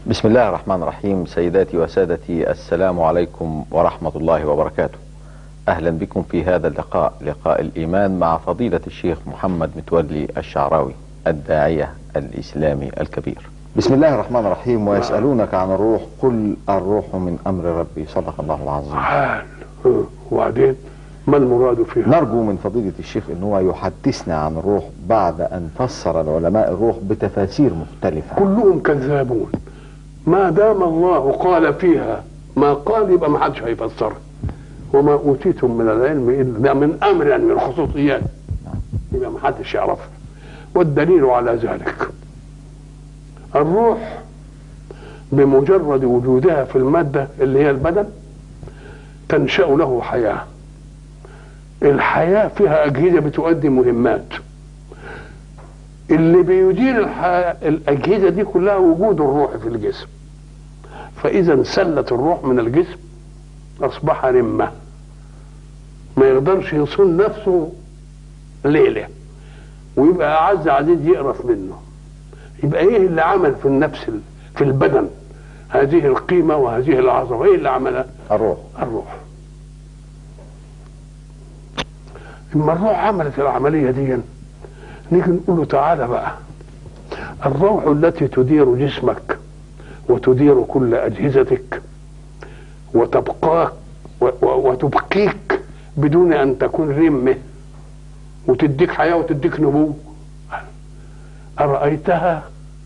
بسم الله الرحمن الرحيم سيداتي وسادتي السلام عليكم ورحمة الله وبركاته أهلا بكم في هذا اللقاء لقاء الإيمان مع فضيلة الشيخ محمد متولي الشعراوي الداعية الإسلامي الكبير بسم الله الرحمن الرحيم ويسألونك عن الروح قل الروح من أمر ربي صدق الله العظيم حال ها، وبعدين ما المراد فيها نرجو من فضيلة الشيخ أن هو يحدثنا عن الروح بعد أن فسر العلماء الروح بتفاسير مختلفة كلهم كذابون ما دام الله قال فيها ما قال يبقى ما حدش هيفسرها وما اوتيتم من العلم الا ده من امر يعني من الخصوصيات يبقى ما حدش يعرفها والدليل على ذلك الروح بمجرد وجودها في الماده اللي هي البدن تنشا له حياه الحياه فيها اجهزه بتؤدي مهمات اللي بيدير الح- الأجهزة دي كلها وجود الروح في الجسم فإذا انسلت الروح من الجسم أصبح رمة ما يقدرش يصون نفسه ليلة ويبقى أعز عزيز يقرف منه يبقى إيه اللي عمل في النفس ال- في البدن هذه القيمة وهذه العظمة إيه اللي عملها الروح الروح اما الروح عملت العمليه دي نيجي نقول له تعالى بقى الروح التي تدير جسمك وتدير كل اجهزتك وتبقاك و- و- وتبقيك بدون ان تكون رمه وتديك حياه وتديك نمو ارايتها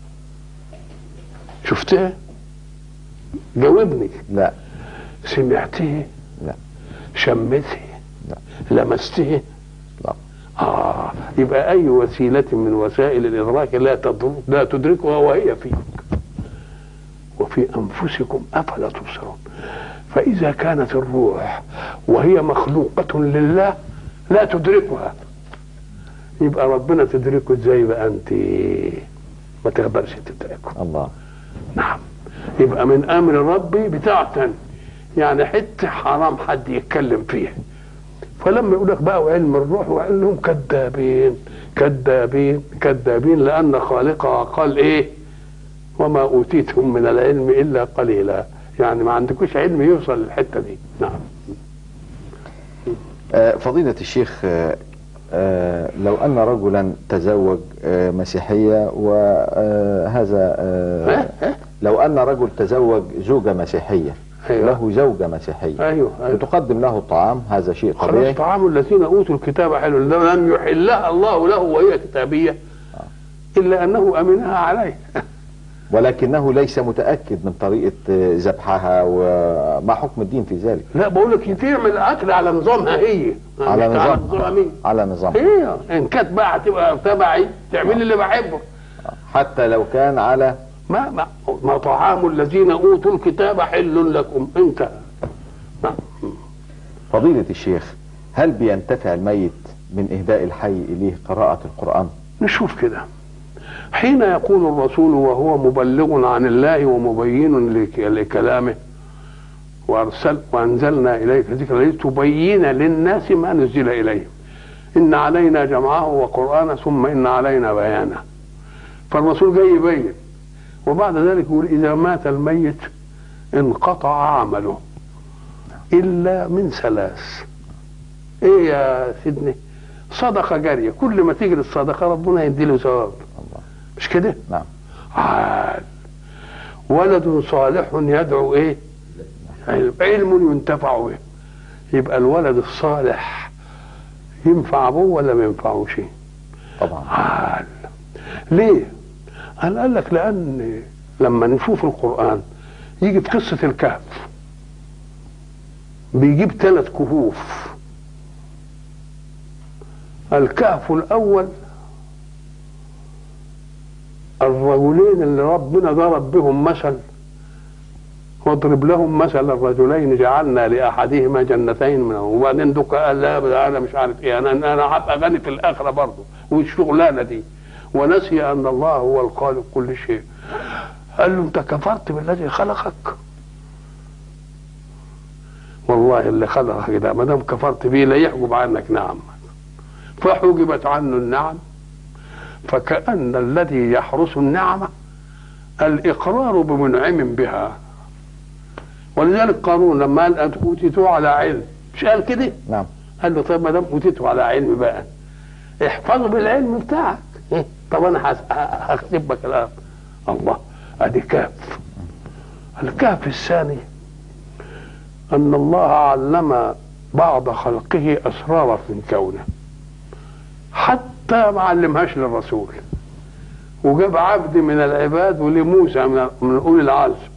شفتها جاوبني لا سمعته لا شمته لا لمسته لا آه يبقى أي وسيلة من وسائل الإدراك لا تدر لا تدركها وهي فيك وفي أنفسكم أفلا تبصرون فإذا كانت الروح وهي مخلوقة لله لا تدركها يبقى ربنا تدركه ازاي بقى انت ما تقدرش تدركه الله نعم يبقى من امر ربي بتاعتن يعني حته حرام حد يتكلم فيها فلما يقول لك بقى وعلم الروح وقال لهم كذابين كذابين كذابين لان خالقها قال ايه وما اوتيتم من العلم الا قليلا يعني ما عندكوش علم يوصل للحته دي نعم آه، فضيلة الشيخ آه، آه، لو أن رجلا تزوج آه، مسيحية وهذا لو أن رجل تزوج زوجة مسيحية أيوة. له زوجة مسيحية ايوه ايوه وتقدم له الطعام هذا شيء خلاص طبيعي طعام الذين اوتوا الكتاب حلو لم يحلها الله له وهي كتابيه الا انه امنها عليه ولكنه ليس متأكد من طريقة آه، ذبحها وما حكم الدين في ذلك لا بقول لك تعمل اكل على نظامها هي على مش نظام نظامها مين على نظام هي ان كانت بقى هتبقى تبعي تعمل اللي بحبه حتى لو كان على ما ما, ما طعام الذين اوتوا الكتاب حل لكم انت نعم. فضيلة الشيخ هل بينتفع الميت من إهداء الحي إليه قراءة القرآن نشوف كده حين يقول الرسول وهو مبلغ عن الله ومبين لك- لكلامه وارسل وانزلنا اليك ذكرا لتبين للناس ما نزل اليهم ان علينا جمعه وقرانه ثم ان علينا بيانه فالرسول جاي يبين وبعد ذلك يقول اذا مات الميت انقطع عمله الا من ثلاث ايه يا سيدني صدقه جاريه كل ما تجري الصدقه ربنا يدي له ثواب الله مش كده نعم عال ولد صالح يدعو ايه علم, علم ينتفع به يبقى الولد الصالح ينفع ابوه ولا ما ينفعوش طبعا عال ليه قال قال لك لان لما نشوف القران يجي في قصه الكهف بيجيب ثلاث كهوف الكهف الاول الرجلين اللي ربنا ضرب بهم مثل واضرب لهم مثل الرجلين جعلنا لاحدهما جنتين من وبعدين دوك قال لا ده انا مش عارف ايه انا انا هبقى غني في الاخره برضه والشغلانه دي ونسي ان الله هو الخالق كل شيء قال له انت كفرت بالذي خلقك والله اللي خلقك ده ما دام كفرت بيه لا يحجب عنك نعم فحجبت عنه النعم فكأن الذي يحرس النعمة الاقرار بمنعم بها ولذلك قارون لما قال اوتيته على علم مش قال كده نعم قال له طيب ما دام اوتيته على علم بقى احفظ بالعلم بتاعك طب انا هس- ه- هكتب لك الان الله ادي كهف الكهف الثاني ان الله علم بعض خلقه اسرارا من كونه حتى ما علمهاش للرسول وجاب عبد من العباد ولموسى من من اولي العزم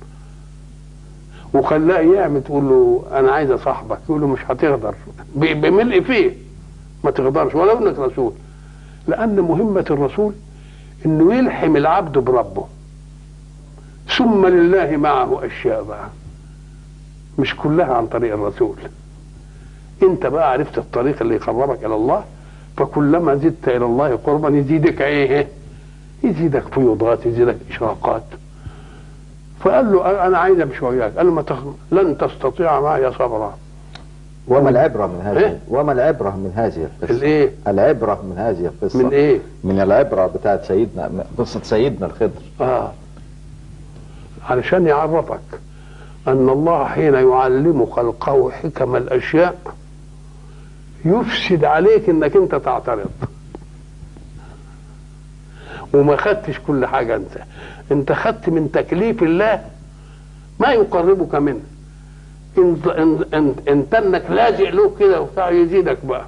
وخلاه يعمل تقول له انا عايز اصاحبك يقول له مش هتقدر ب- بملء فيه ما تقدرش ولو انك رسول لان مهمه الرسول انه يلحم العبد بربه ثم لله معه اشياء بقى مش كلها عن طريق الرسول انت بقى عرفت الطريق اللي يقربك الى الله فكلما زدت الى الله قربا يزيدك ايه يزيدك فيوضات يزيدك اشراقات فقال له انا عايز امشي وياك قال له ما تخ... لن تستطيع معي صبرا وما العبرة من هذه إيه؟ وما العبرة من هذه القصة الايه العبرة من هذه القصة من ايه من العبرة بتاعت سيدنا من قصة سيدنا الخضر اه علشان يعرفك ان الله حين يعلم خلقه حكم الاشياء يفسد عليك انك انت تعترض وما خدتش كل حاجه انت انت خدت من تكليف الله ما يقربك منه انت انت انت, انت انك لازق له كده وبتاع يزيدك بقى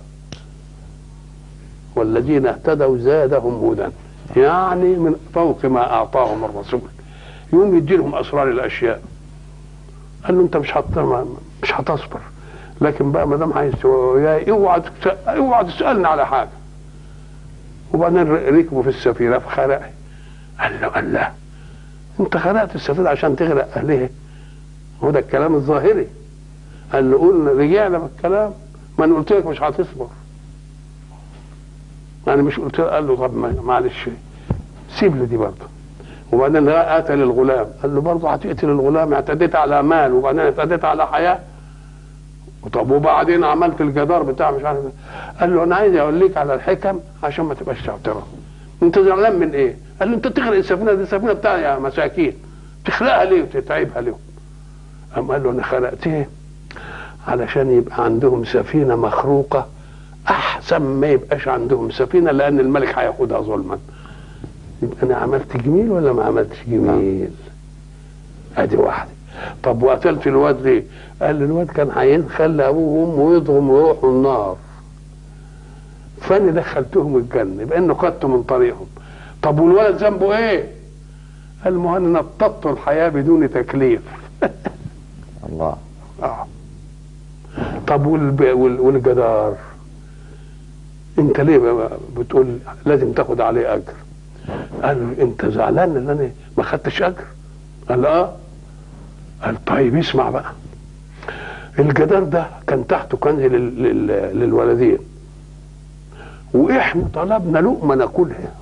والذين اهتدوا زادهم هدى يعني من فوق ما اعطاهم الرسول يقوم يدي لهم اسرار الاشياء قال له انت مش هت مش هتصبر لكن بقى ما دام عايز وياي اوعى تس- اوعى تسالني على حاجه وبعدين ر- ركبوا في السفينه فخرق قال له قال لا انت خرقت السفينه عشان تغرق اهلها هو ده الكلام الظاهري قال له قلنا رجعنا بالكلام ما انا قلت لك مش هتصبر يعني مش قلت له قال له طب ما- معلش سيب لي دي برضه وبعدين قتل الغلام قال له برضه هتقتل الغلام اعتديت على مال وبعدين اعتديت على حياه طب وبعدين عملت الجدار بتاع مش عارف إيه. قال له انا عايز اقول لك على الحكم عشان ما تبقاش تعترض انت زعلان من ايه؟ قال له انت تغرق السفينه دي السفينه بتاع يا مساكين تخلقها ليه وتتعبها ليه؟ قام قال له انا خلقتها علشان يبقى عندهم سفينه مخروقه احسن ما يبقاش عندهم سفينه لان الملك هياخدها ظلما يبقى انا عملت جميل ولا ما عملتش جميل ادي واحده طب وقتلت الواد ليه قال لي الواد كان هيخلي ابوه وامه يضغم ويروحوا النار فاني دخلتهم الجنه يبقى انه خدته من طريقهم طب والولد ذنبه ايه قال ما انا نططت الحياه بدون تكليف الله آه. طب والب... وال... والجدار انت ليه بقى بتقول لازم تاخد عليه اجر قال له انت زعلان ان انا ما خدتش اجر قال اه قال طيب اسمع بقى الجدار ده كان تحته كنز لل... لل... للولدين واحنا طلبنا لقمه ناكلها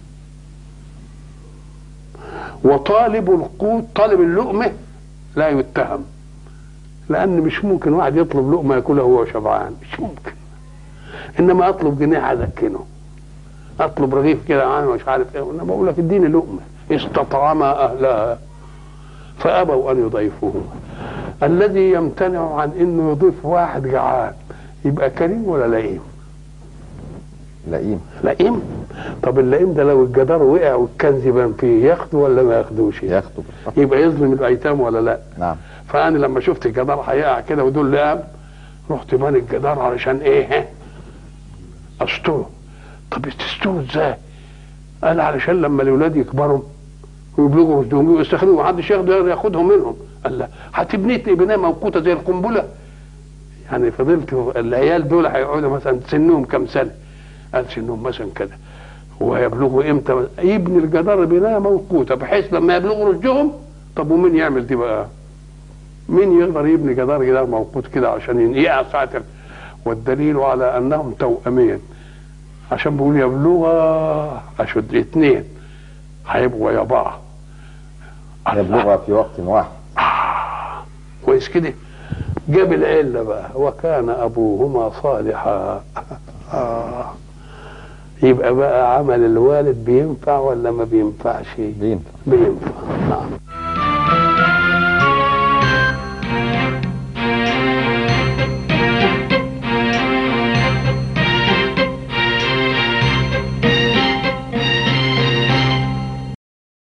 وطالب القوت طالب اللقمه لا يتهم لان مش ممكن واحد يطلب لقمه ياكلها وهو شبعان مش ممكن انما اطلب جنيه اذكنه اطلب رغيف كده عنه مش عارف ايه انا بقول لك اديني لقمه استطعما اهلها فابوا ان يضيفوه الذي يمتنع عن انه يضيف واحد جعان يبقى كريم ولا لئيم لئيم لئيم طب اللئيم ده لو الجدار وقع والكنز يبان فيه ياخده ولا ما ياخدوش ياخده بالصح يبقى يظلم الايتام ولا لا نعم فانا لما شفت الجدار هيقع كده ودول لقام رحت باني الجدار علشان ايه ها استره طب تستوه ازاي قال علشان لما الاولاد يكبروا ويبلغوا رشدهم ويستخدموا محدش ياخده ياخدهم منهم قال لا هتبني بنايه موقوته زي القنبله يعني فضلت العيال دول هيقعدوا مثلا سنهم كام سنه قال سنهم مثلا كده وهيبلغوا امتى يبني الجدار بنايه موقوته بحيث لما يبلغوا رشدهم طب ومين يعمل دي بقى؟ مين يقدر يبني جدار جدار موقوت كده عشان يقع ساعة ال- والدليل على انهم توأمين عشان بيقول يبلغا اشد اثنين هيبقوا ويا بعض يبلغها في وقت واحد كويس كده جاب العله بقى وكان ابوهما صالحا آه. يبقى بقى عمل الوالد بينفع ولا ما بينفعش بينفع بينفع نعم